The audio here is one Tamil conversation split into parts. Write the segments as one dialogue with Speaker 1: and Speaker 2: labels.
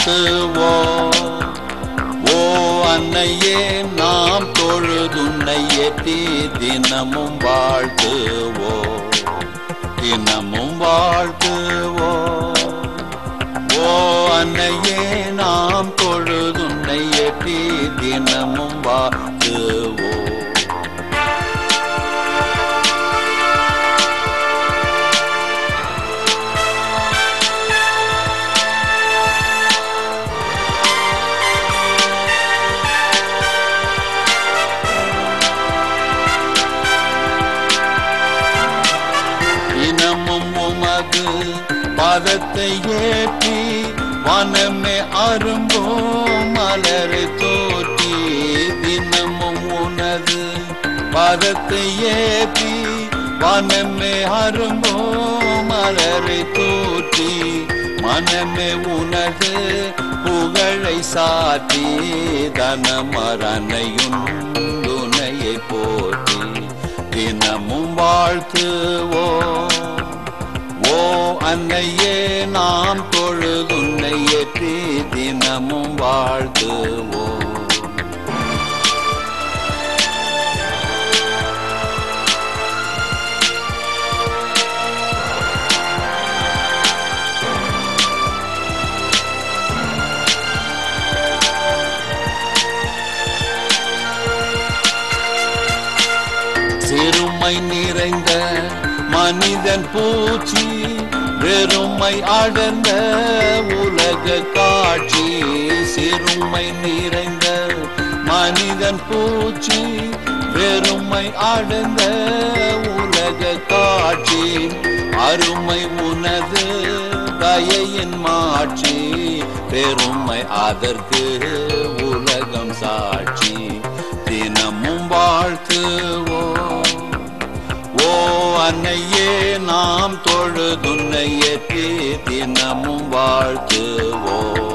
Speaker 1: வாழ்த்துவோம் ஓ அன்னையே நாம் தொழுதுன்னை ஏற்றி தினமும் வாழ்த்துவோம் தினமும் வாழ்த்துவோம் ஓ அன்னையே நாம் தொழுதுன்னை ஏற்றி தினமும் வாழ்த்துவோம் இனமும் உமது பாதத்தை ஏற்றி வனமே அரும்போ மலரை தோற்றி தினமும் உனது பாதத்தை ஏற்றி வனமே அரும்போ மலரை தோற்றி மனமே உனது புகழை சாற்றி தனமரணையும் துணையை போற்றி தினமும் வாழ்த்துவோம் ஓ அன்னையே நாம் தொழுதுன்னை ஏற்றி தினமும் வாழ்த்துவோம் சிறுமை நிறைந்த மனிதன் பூச்சி வெறுமை அடர்ந்த உலக காட்சி சிறுமை நிறைந்த மனிதன் பூச்சி வெறுமை அடர்ந்த உலக காட்சி அருமை உனது தயையின் மாட்சி பெருமை அதற்கு உலகம் சாட்சி தினமும் வாழ்த்துவோம் ஓ அன்னையே நாம் தொழுதுன்னை ஏற்றி தினமும் வாழ்த்துவோம்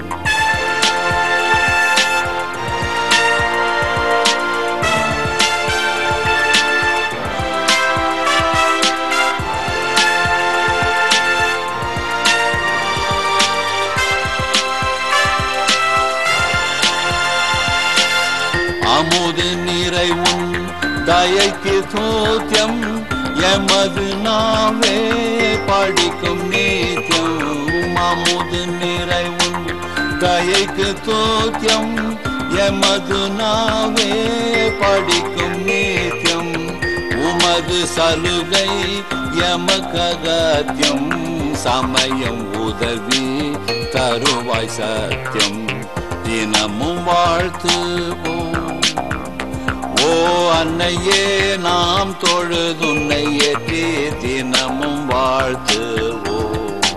Speaker 1: அமுது நிறைவும் தயைக்கு சோத்தியம் எமது நாவே படிக்கும் நீத்தியம் அமுது நிறைவும் தயைக்கு சோத்தியம் எமது நாவே படிக்கும் நீத்தியம் உமது சலுகை எமக்ககத்தியம் சமயம் உதவி தருவாய் சத்தியம் தினமும் வாழ்த்துவோம் ஓ அன்னையே நாம் தொழுதுன்னை ஏற்றி தினமும் வாழ்த்துவோம்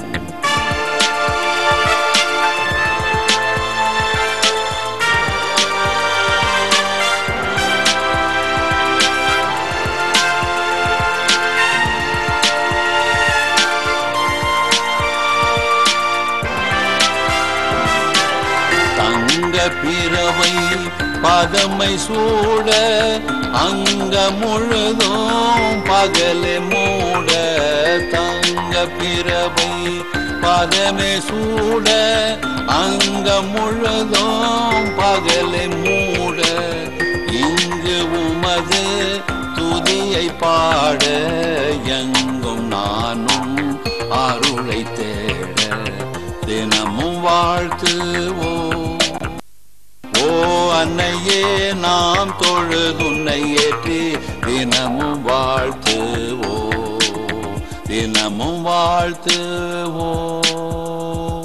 Speaker 1: தங்க பிறவை பதமை சூட அங்க முழுதும் பகலே மூட தங்க பிறவை பதமே சூட அங்க முழுதும் பகலே மூட இங்கு உமது துதியை பாட எங்கும் நானும் அருளை தேட தினமும் வாழ்த்துவோம் ஓ அன்னையே நாம் தொழுதுன்னை ஏற்றி தினமும் வாழ்த்துவோம் தினமும் வாழ்த்துவோம்